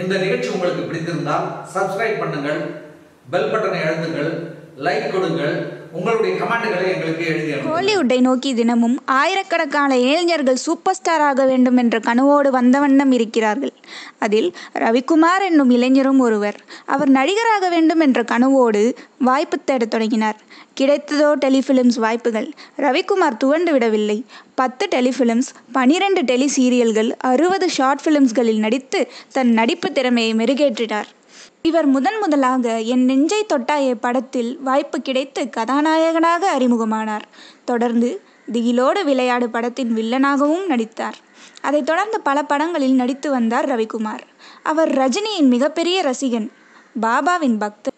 இந்த நிகழ்ச்சி உங்களுக்கு பிடித்திருந்தால் சப்ஸ்கிரைப் பண்ணுங்கள் பெல் பட்டனை அழுத்துங்கள் லைக் கொடுங்கள் உங்களுடைய கமெண்ட்களை எங்களுக்கு எழுதி அனுப்புங்கள். ஹாலிவுட்டை நோக்கி தினமும் ஆயிரக்கணக்கான இளைஞர்கள் சூப்பர் ஸ்டார் ஆக வேண்டும் என்ற கனவோடு வந்த வண்ணம் இருக்கிறார்கள் அதில் ரவிக்குமார் என்னும் இளைஞரும் ஒருவர் அவர் நடிகராக வேண்டும் என்ற கனவோடு வாய்ப்பு தேடத் தொடங்கினார் கிடைத்ததோ டெலிஃபிலிம்ஸ் வாய்ப்புகள் ரவிக்குமார் துவண்டு விடவில்லை பத்து டெலிஃபிலிம்ஸ் பனிரெண்டு டெலி சீரியல்கள் அறுபது ஷார்ட் ஃபிலிம்ஸ்களில் நடித்து தன் நடிப்பு திறமையை மெருகேற்றினார் இவர் முதன் முதலாக என் நெஞ்சை தொட்டாயே படத்தில் வாய்ப்பு கிடைத்து கதாநாயகனாக அறிமுகமானார் தொடர்ந்து திகிலோடு விளையாடு படத்தின் வில்லனாகவும் நடித்தார் அதைத் தொடர்ந்து பல படங்களில் நடித்து வந்தார் ரவிக்குமார் அவர் ரஜினியின் மிகப்பெரிய ரசிகன் பாபாவின் பக்தர்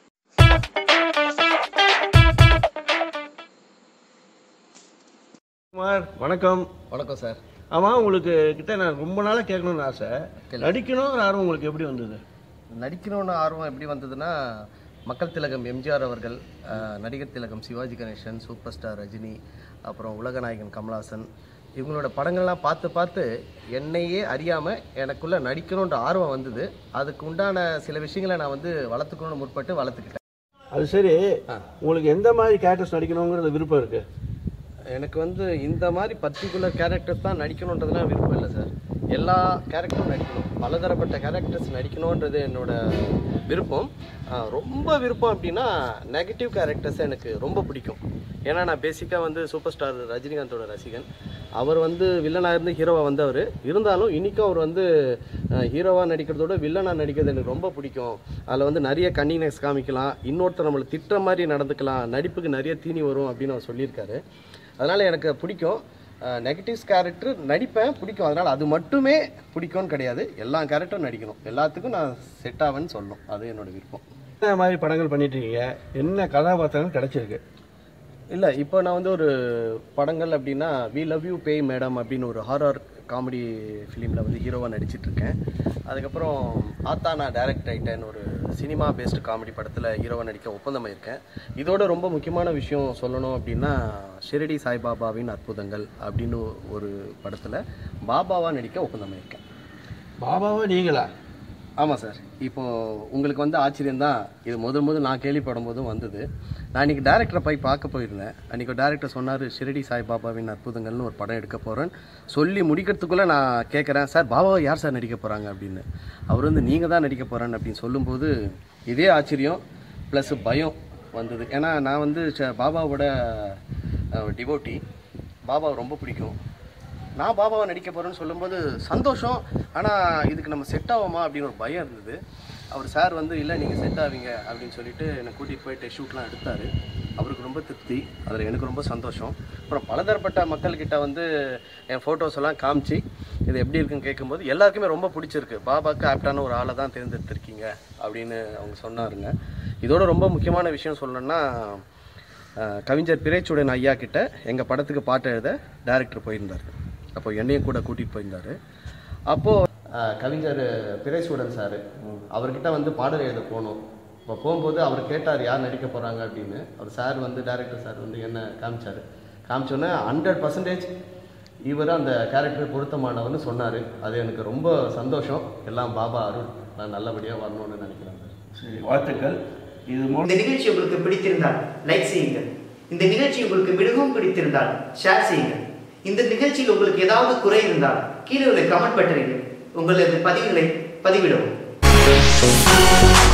குமார் வணக்கம் வணக்கம் சார் ஆமாம் உங்களுக்கு கிட்ட நான் ரொம்ப நாளாக கேட்கணும்னு ஆசை நடிக்கணுங்கிற ஆர்வம் உங்களுக்கு எப்படி வந்தது நடிக்கணும்னு ஆர்வம் எப்படி வந்ததுன்னா மக்கள் திலகம் எம்ஜிஆர் அவர்கள் அஹ், நடிகர் திலகம் சிவாஜி கணேசன் சூப்பர் ஸ்டார் ரஜினி அப்புறம் உலகநாயகன் கமலஹாசன் இவங்களோட படங்கள்லாம் பார்த்து பார்த்து என்னையே அறியாமல் எனக்குள்ளே நடிக்கணுன்ற ஆர்வம் வந்தது அதுக்கு உண்டான சில விஷயங்களை நான் வந்து வளர்த்துக்கணும்னு முற்பட்டு வளர்த்துக்கிட்டேன் அது சரி உங்களுக்கு எந்த மாதிரி கேரக்டர்ஸ் நடிக்கணுங்கிறது விருப்பம் இருக்கு எனக்கு வந்து இந்த மாதிரி பர்டிகுலர் கேரக்டர்ஸ் தான் நடிக்கணுன்றதுலாம் விருப்பம் இல்லை சார் எல்லா கேரக்டரும் நடிக்கணும் பலதரப்பட்ட கேரக்டர்ஸ் நடிக்கணுன்றது என்னோட விருப்பம் ஆஹ் ரொம்ப விருப்பம் அப்படின்னா நெகட்டிவ் கேரக்டர்ஸ் எனக்கு ரொம்ப பிடிக்கும் ஏன்னா நான் பேசிக்காக வந்து சூப்பர் ஸ்டார் ரஜினிகாந்தோட ரசிகன் அவர் வந்து வில்லனாக இருந்து ஹீரோவாக வந்தவர் இருந்தாலும் இன்றைக்கும் அவர் வந்து ஹீரோவாக நடிக்கிறதோட வில்லனாக நடிக்கிறது எனக்கு ரொம்ப பிடிக்கும் அதில் வந்து நிறைய கன்னினஸ் காமிக்கலாம் இன்னொருத்தர் நம்மளை திட்டுற மாதிரி நடந்துக்கலாம் நடிப்புக்கு நிறைய தீனி வரும் அப்படின்னு அவர் சொல்லியிருக்காரு அதனால் எனக்கு பிடிக்கும் நெகட்டிவ்ஸ் கேரக்டர் நடிப்பேன் பிடிக்கும் அதனால் அது மட்டுமே பிடிக்கும்னு கிடையாது எல்லா கேரக்டரும் நடிக்கணும் எல்லாத்துக்கும் நான் செட் ஆவேன்னு சொல்லணும் அது என்னோட விருப்பம் என்ன மாதிரி படங்கள் பண்ணிட்டு இருக்கீங்க என்ன கதாபாத்திரங்கள் கிடைச்சிருக்கு இல்லை இப்போ நான் வந்து ஒரு படங்கள் அப்படின்னா வி லவ் யூ பேய் மேடம் அப்படின்னு ஒரு ஹாரர் காமெடி ஃபிலிமில் வந்து ஹீரோவாக நடிச்சிட்டு இருக்கேன் அதுக்கப்புறம் ஆத்தா நான் டைரக்ட் ஆகிட்டேன் ஒரு சினிமா பேஸ்டு காமெடி படத்தில் ஹீரோவாக நடிக்க ஒப்பந்தமாயிருக்கேன் இதோட ரொம்ப முக்கியமான விஷயம் சொல்லணும் அப்படின்னா ஷிரடி சாய்பாபாவின் அற்புதங்கள் அப்படின்னு ஒரு படத்தில் பாபாவாக நடிக்க ஒப்பந்தமாயிருக்கேன் பாபாவா நீங்களா ஆமாம் சார் இப்போ உங்களுக்கு வந்து ஆச்சரியம் தான் இது முதல் முதல் நான் கேள்விப்படும் போதும் வந்தது நான் இன்னைக்கு டேரக்டரை போய் பார்க்க போயிருந்தேன் அன்றைக்கி டேரக்டர் சொன்னார் ஷிரடி சாய்பாபாவின் அற்புதங்கள்னு ஒரு படம் எடுக்க போகிறேன்னு சொல்லி முடிக்கிறதுக்குள்ளே நான் கேட்குறேன் சார் பாபாவை யார் சார் நடிக்க போகிறாங்க அப்படின்னு அவர் வந்து நீங்கள் தான் நடிக்க போகிறேன்னு அப்படின்னு சொல்லும்போது இதே ஆச்சரியம் ப்ளஸ் பயம் வந்தது ஏன்னா நான் வந்து ச- பாபாவோட டிவோட்டி பாபாவை ரொம்ப பிடிக்கும் நான் பாபாவை நடிக்க போகிறேன்னு சொல்லும்போது சந்தோஷம் ஆனால் இதுக்கு நம்ம செட் ஆகுமா அப்படின்னு ஒரு பயம் இருந்தது அவர் சார் வந்து இல்லை நீங்கள் செட் ஆவீங்க அப்படின்னு சொல்லிட்டு என்னை கூட்டிகிட்டு போயிட்டு ஷூட்லாம் எடுத்தார் அவருக்கு ரொம்ப திருப்தி அதில் எனக்கு ரொம்ப சந்தோஷம் அப்புறம் பலதரப்பட்ட மக்கள்கிட்ட வந்து என் ஃபோட்டோஸ் எல்லாம் காமிச்சு இது எப்படி இருக்குன்னு கேட்கும்போது எல்லாருக்குமே ரொம்ப பிடிச்சிருக்கு பாபாவுக்கு ஆப்டான ஒரு ஆளை தான் தேர்ந்தெடுத்திருக்கீங்க அப்படின்னு அவங்க சொன்னாருங்க இதோட ரொம்ப முக்கியமான விஷயம் சொல்லணும்னா அஹ், கவிஞர் பிறைச்சுடன் ஐயா கிட்ட எங்கள் படத்துக்கு பாட்டு எழுத டைரக்டர் போயிருந்தார் அப்போ என்னையும் கூட கூட்டிகிட்டு போயிருந்தார் அப்போது கவிஞர் பிறைசூடன் சார் அவர்கிட்ட வந்து பாடல் எழுத போனோம் இப்போ போகும்போது அவர் கேட்டார் யார் நடிக்க போகிறாங்க அப்படின்னு அவர் சார் வந்து டைரக்டர் சார் வந்து என்ன காமிச்சார் காமிச்சோன்னே ஹண்ட்ரட் பர்சன்டேஜ் இவர் அந்த கேரக்டர் பொருத்தமானவர்னு சொன்னார் அது எனக்கு ரொம்ப சந்தோஷம் எல்லாம் பாபா அருள் நான் நல்லபடியாக வரணும்னு நினைக்கிறேன் சார் சரி வாழ்த்துக்கள் இது மூலம் இந்த நிகழ்ச்சி உங்களுக்கு பிடித்திருந்தால் லைக் செய்யுங்கள் இந்த நிகழ்ச்சி உங்களுக்கு மிகவும் பிடித்திருந்தால் ஷேர் செய்யுங்கள் இந்த நிகழ்ச்சியில் உங்களுக்கு ஏதாவது குறை இருந்தால் கீழே உள்ள கமெண்ட் பட்டனில் உங்களது பதிவுகளை பதிவிடவும்